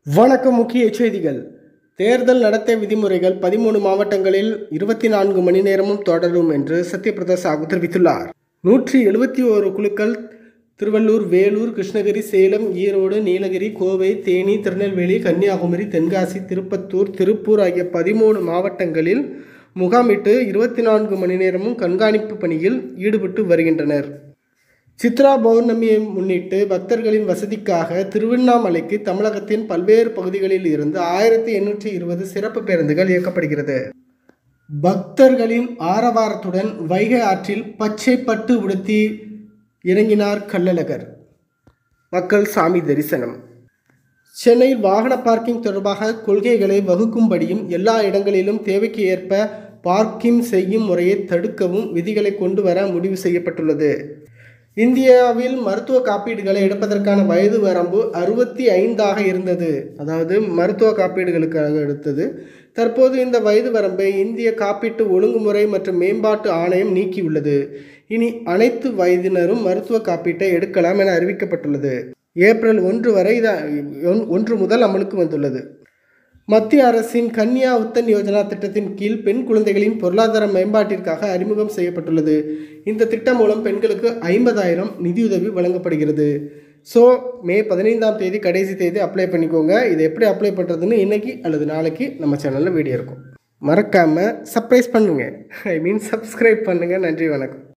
வணக்கம் முக்கிய செய்திகள் தேர்தல் நடத்தை விதிமுறைகள் பதிமூணு மாவட்டங்களில் இருபத்தி நான்கு மணி நேரமும் தொடரும் என்று சத்யபிரதா சாகு தெரிவித்துள்ளார் நூற்றி எழுபத்தி ஓரு குழுக்கள் திருவள்ளூர் வேலூர் கிருஷ்ணகிரி சேலம் ஈரோடு நீலகிரி கோவை தேனி திருநெல்வேலி கன்னியாகுமரி தென்காசி திருப்பத்தூர் திருப்பூர் ஆகிய பதிமூணு மாவட்டங்களில் முகாமிட்டு இருபத்தி நான்கு மணி நேரமும் கண்காணிப்பு பணியில் ஈடுபட்டு வருகின்றனர் சித்ரா பௌர்ணமியை முன்னிட்டு பக்தர்களின் வசதிக்காக திருவண்ணாமலைக்கு தமிழகத்தின் பல்வேறு பகுதிகளில் இருந்து ஆயிரத்தி எண்ணூற்றி இருபது சிறப்பு பேருந்துகள் இயக்கப்படுகிறது பக்தர்களின் ஆரவாரத்துடன் வைகை ஆற்றில் பச்சை பட்டு உடுத்தி இறங்கினார் கள்ளழகர் மக்கள் சாமி தரிசனம் சென்னையில் வாகன பார்க்கிங் தொடர்பாக கொள்கைகளை வகுக்கும்படியும் எல்லா இடங்களிலும் தேவைக்கு ஏற்ப பார்க்கிங் செய்யும் முறையை தடுக்கவும் விதிகளை கொண்டு வர முடிவு செய்யப்பட்டுள்ளது இந்தியாவில் மருத்துவ காப்பீடுகளை எடுப்பதற்கான வயது வரம்பு அறுபத்தி ஐந்தாக இருந்தது அதாவது மருத்துவ காப்பீடுகளுக்காக எடுத்தது தற்போது இந்த வயது வரம்பை இந்திய காப்பீட்டு ஒழுங்குமுறை மற்றும் மேம்பாட்டு ஆணையம் நீக்கியுள்ளது இனி அனைத்து வயதினரும் மருத்துவ காப்பீட்டை எடுக்கலாம் என அறிவிக்கப்பட்டுள்ளது ஏப்ரல் ஒன்று வரை இது ஒன்- ஒன்று முதல் அமலுக்கு வந்துள்ளது மத்திய அரசின் கன்யா உத்தன் யோஜனா திட்டத்தின் கீழ் பெண் குழந்தைகளின் பொருளாதார மேம்பாட்டிற்காக அறிமுகம் செய்யப்பட்டுள்ளது இந்த திட்டம் மூலம் பெண்களுக்கு ஐம்பதாயிரம் நிதியுதவி வழங்கப்படுகிறது ஸோ மே பதினைந்தாம் தேதி கடைசி தேதி அப்ளை பண்ணிக்கோங்க இதை எப்படி அப்ளை பண்ணுறதுன்னு இன்னைக்கு அல்லது நாளைக்கு நம்ம சேனலில் வீடியோ இருக்கும் மறக்காமல் சர்ப்ரைஸ் பண்ணுங்கள் ஐ மீன் சப்ஸ்கிரைப் பண்ணுங்கள் நன்றி வணக்கம்